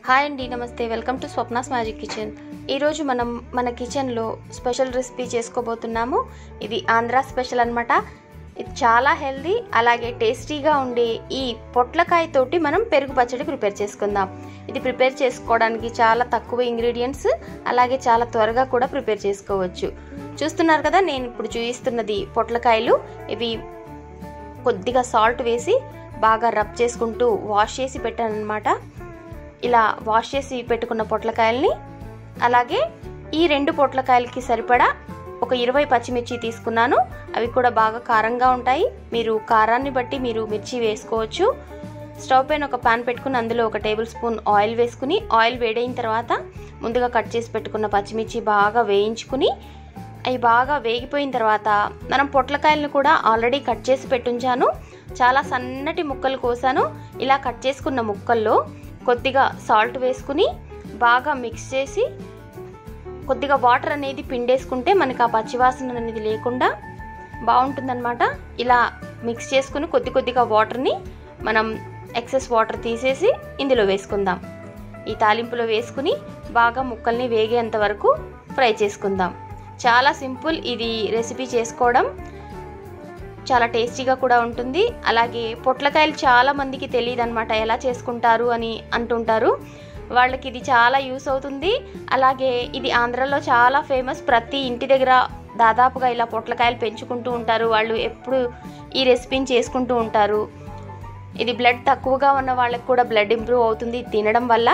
hi అండి నమస్తే welcome to Swapna's magic kitchen ఈరోజు మనం మన కిచెన్లో స్పెషల్ రెసిపీ చేసుకోబోతున్నాము ఇది ఆంధ్ర స్పెషల్ అన్నమాట ఇది చాలా హెల్దీ అలాగే టేస్టీగా ఉండే ఈ పొట్లకాయ తోటి మనం పెరుగు పచ్చడి ప్రిపేర్ చేసుకుందాం ఇది ప్రిపేర్ చేసుకోవడానికి చాలా తక్కువ ఇంగ్రీడియంట్స్ అలాగే చాలా త్వరగా కూడా ప్రిపేర్ చేసుకోవచ్చు చూస్తున్నారు కదా నేను ఇప్పుడు చూపిస్తున్నది పొట్లకాయలు ఇవి కొద్దిగా సాల్ట్ వేసి బాగా రబ్ చేసుకుంటూ వాష్ చేసి పెట్టాను అనమాట ఇలా వాష్ చేసి పెట్టుకున్న పొట్లకాయల్ని అలాగే ఈ రెండు పొట్లకాయలకి సరిపడా ఒక ఇరవై పచ్చిమిర్చి తీసుకున్నాను అవి కూడా బాగా కారంగా ఉంటాయి మీరు కారాన్ని బట్టి మీరు మిర్చి వేసుకోవచ్చు స్టవ్ పైన ఒక పాన్ పెట్టుకుని అందులో ఒక టేబుల్ స్పూన్ ఆయిల్ వేసుకుని ఆయిల్ వేడైన తర్వాత ముందుగా కట్ చేసి పెట్టుకున్న పచ్చిమిర్చి బాగా వేయించుకుని అవి బాగా వేగిపోయిన తర్వాత మనం పొట్లకాయలను కూడా ఆల్రెడీ కట్ చేసి పెట్టుంచాను చాలా సన్నటి ముక్కలు కోసాను ఇలా కట్ చేసుకున్న ముక్కల్లో కొద్దిగా సాల్ట్ వేసుకుని బాగా మిక్స్ చేసి కొద్దిగా వాటర్ అనేది పిండేసుకుంటే మనకి ఆ పచ్చివాసన అనేది లేకుండా బాగుంటుందన్నమాట ఇలా మిక్స్ చేసుకుని కొద్ది కొద్దిగా వాటర్ని మనం ఎక్సెస్ వాటర్ తీసేసి ఇందులో వేసుకుందాం ఈ తాలింపులో వేసుకుని బాగా ముక్కల్ని వేగేంత వరకు ఫ్రై చేసుకుందాం చాలా సింపుల్ ఇది రెసిపీ చేసుకోవడం చాలా టేస్టీగా కూడా ఉంటుంది అలాగే పొట్లకాయలు చాలా మందికి తెలియదు అనమాట ఎలా చేసుకుంటారు అని అంటుంటారు వాళ్ళకి ఇది చాలా యూస్ అవుతుంది అలాగే ఇది ఆంధ్రలో చాలా ఫేమస్ ప్రతి ఇంటి దగ్గర దాదాపుగా ఇలా పొట్లకాయలు పెంచుకుంటూ ఉంటారు వాళ్ళు ఎప్పుడు ఈ రెసిపీని చేసుకుంటూ ఉంటారు ఇది బ్లడ్ తక్కువగా ఉన్న వాళ్ళకి కూడా బ్లడ్ ఇంప్రూవ్ అవుతుంది తినడం వల్ల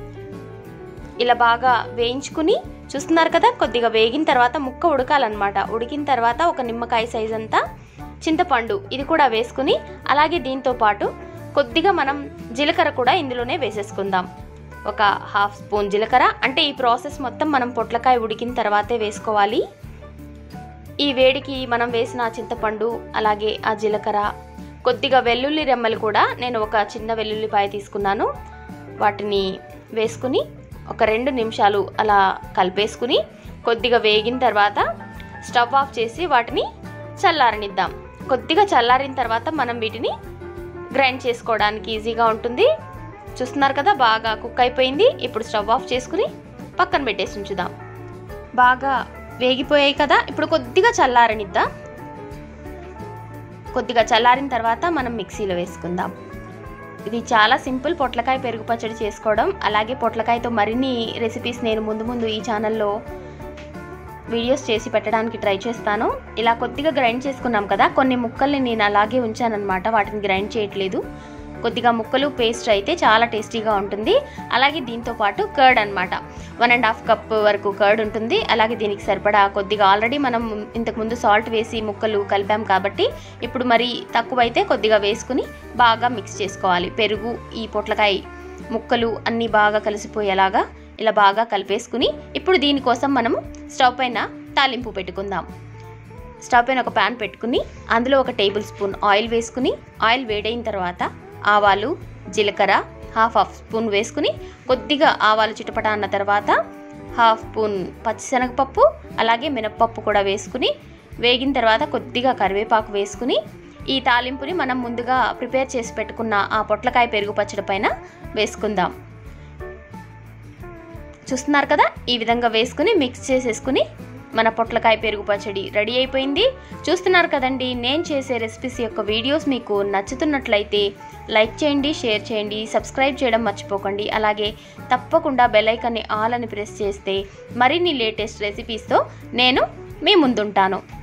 ఇలా బాగా వేయించుకుని చూస్తున్నారు కదా కొద్దిగా వేగిన తర్వాత ముక్క ఉడకాలన్నమాట ఉడికిన తర్వాత ఒక నిమ్మకాయ సైజ్ అంతా చింతపండు ఇది కూడా వేసుకుని అలాగే దీంతో పాటు కొద్దిగా మనం జీలకర్ర కూడా ఇందులోనే వేసేసుకుందాం ఒక హాఫ్ స్పూన్ జీలకర్ర అంటే ఈ ప్రాసెస్ మొత్తం మనం పొట్లకాయ ఉడికిన తర్వాతే వేసుకోవాలి ఈ వేడికి మనం వేసిన చింతపండు అలాగే ఆ జీలకర్ర కొద్దిగా వెల్లుల్లి రెమ్మలు కూడా నేను ఒక చిన్న వెల్లుల్లిపాయ తీసుకున్నాను వాటిని వేసుకుని ఒక రెండు నిమిషాలు అలా కలిపేసుకుని కొద్దిగా వేగిన తర్వాత స్టవ్ ఆఫ్ చేసి వాటిని చల్లారనిద్దాం కొద్దిగా చల్లారిన తర్వాత మనం వీటిని గ్రైండ్ చేసుకోవడానికి ఈజీగా ఉంటుంది చూస్తున్నారు కదా బాగా కుక్ అయిపోయింది ఇప్పుడు స్టవ్ ఆఫ్ చేసుకుని పక్కన పెట్టేసి ఉంచుదాం బాగా వేగిపోయాయి కదా ఇప్పుడు కొద్దిగా చల్లారనిద్దాం కొద్దిగా చల్లారిన తర్వాత మనం మిక్సీలో వేసుకుందాం ఇది చాలా సింపుల్ పొట్లకాయ పెరుగు పచ్చడి చేసుకోవడం అలాగే పొట్లకాయతో మరిన్ని రెసిపీస్ నేను ముందు ముందు ఈ ఛానల్లో వీడియోస్ చేసి పెట్టడానికి ట్రై చేస్తాను ఇలా కొద్దిగా గ్రైండ్ చేసుకున్నాం కదా కొన్ని ముక్కల్ని నేను అలాగే ఉంచానన్నమాట వాటిని గ్రైండ్ చేయట్లేదు కొద్దిగా ముక్కలు పేస్ట్ అయితే చాలా టేస్టీగా ఉంటుంది అలాగే దీంతో పాటు కర్డ్ అనమాట వన్ అండ్ హాఫ్ కప్ వరకు కర్డ్ ఉంటుంది అలాగే దీనికి సరిపడా కొద్దిగా ఆల్రెడీ మనం ఇంతకుముందు సాల్ట్ వేసి ముక్కలు కలిపాం కాబట్టి ఇప్పుడు మరి తక్కువైతే కొద్దిగా వేసుకుని బాగా మిక్స్ చేసుకోవాలి పెరుగు ఈ పొట్లకాయ ముక్కలు అన్నీ బాగా కలిసిపోయేలాగా ఇలా బాగా కలిపేసుకుని ఇప్పుడు దీనికోసం మనము స్టవ్ పైన తాలింపు పెట్టుకుందాం స్టవ్ పైన ఒక ప్యాన్ పెట్టుకుని అందులో ఒక టేబుల్ స్పూన్ ఆయిల్ వేసుకుని ఆయిల్ వేడైన తర్వాత ఆవాలు జీలకర్ర హాఫ్ హాఫ్ స్పూన్ వేసుకుని కొద్దిగా ఆవాలు చిటపట అన్న తర్వాత హాఫ్ స్పూన్ పచ్చిశనగపప్పు అలాగే మినప్పప్పు కూడా వేసుకుని వేగిన తర్వాత కొద్దిగా కరివేపాకు వేసుకుని ఈ తాలింపుని మనం ముందుగా ప్రిపేర్ చేసి పెట్టుకున్న ఆ పొట్లకాయ పెరుగు పచ్చడి పైన వేసుకుందాం చూస్తున్నారు కదా ఈ విధంగా వేసుకుని మిక్స్ చేసేసుకుని మన పొట్లకాయ పెరుగు పచ్చడి రెడీ అయిపోయింది చూస్తున్నారు కదండి నేను చేసే రెసిపీస్ యొక్క వీడియోస్ మీకు నచ్చుతున్నట్లయితే లైక్ చేయండి షేర్ చేయండి సబ్స్క్రైబ్ చేయడం మర్చిపోకండి అలాగే తప్పకుండా బెల్ ఐకాన్ని ఆల్ అని ప్రెస్ చేస్తే మరిన్ని లేటెస్ట్ రెసిపీస్తో నేను మీ ముందుంటాను